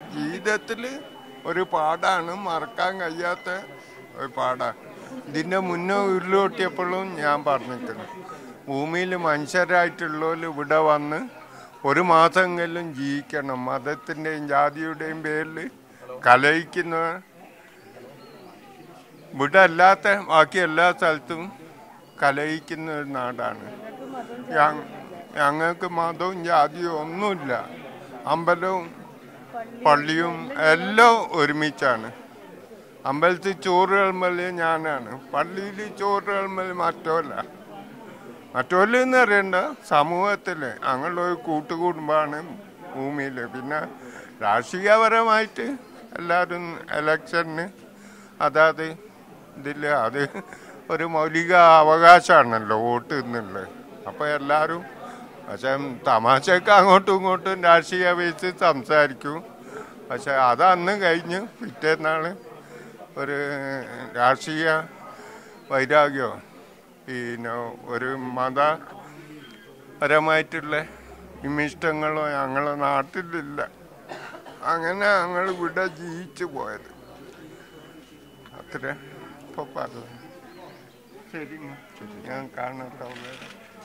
ജീവിതത്തിൽ ഒരു പാടാണ് മറക്കാൻ കഴിയാത്ത ഒരു പാടാണ് ഇതിൻ്റെ മുന്നേ ഉരുളൊട്ടിയപ്പോഴും ഞാൻ പറഞ്ഞിട്ടുണ്ട് ഭൂമിയിൽ മനുഷ്യരായിട്ടുള്ളവർ ഇവിടെ വന്ന് ഒരു മാസമെങ്കിലും ജീവിക്കണം മതത്തിൻ്റെയും ജാതിയുടെയും പേരിൽ കലയിക്കുന്ന ഇവിടെ അല്ലാത്ത ബാക്കി എല്ലാ സ്ഥലത്തും കലയിക്കുന്ന ഒരു നാടാണ് ഞ- ഞങ്ങൾക്ക് മതവും ജാതിയും ഒന്നുമില്ല അമ്പലവും പള്ളിയും എല്ലാം ഒരുമിച്ചാണ് അമ്പലത്തിൽ ചോറ് കളമ്പല് ഞാനാണ് പള്ളിയിൽ ചോറ് കളമ്പല് മറ്റോല്ല മറ്റോല്ല എന്ന് അറിയണ്ട സമൂഹത്തില് അങ്ങനെയുള്ള ഒരു കൂട്ടുകുടുംബമാണ് ഭൂമിയിൽ പിന്നെ രാഷ്ട്രീയപരമായിട്ട് എല്ലാവരും ഇലക്ഷന് അതാത് ഇതില്ല അത് ഒരു മൗലിക അവകാശമാണല്ലോ വോട്ട് എന്നുള്ളത് അപ്പോൾ എല്ലാവരും പക്ഷെ തമാശയൊക്കെ അങ്ങോട്ടും ഇങ്ങോട്ടും രാഷ്ട്രീയ ബേസ് സംസാരിക്കും പക്ഷെ അത് അന്ന് കഴിഞ്ഞ് പിറ്റേന്നാള് ഒരു രാഷ്ട്രീയ വൈരാഗ്യമോ പിന്നെ ഒരു മതപരമായിട്ടുള്ള വിമിഷ്ടങ്ങളോ ഞങ്ങളെ നാട്ടിലില്ല അങ്ങനെ ഞങ്ങൾ ഇവിടെ ജീവിച്ചു പോയത് അത്ര ഇപ്പൊ പറഞ്ഞു ശരി ഞാൻ കാണാം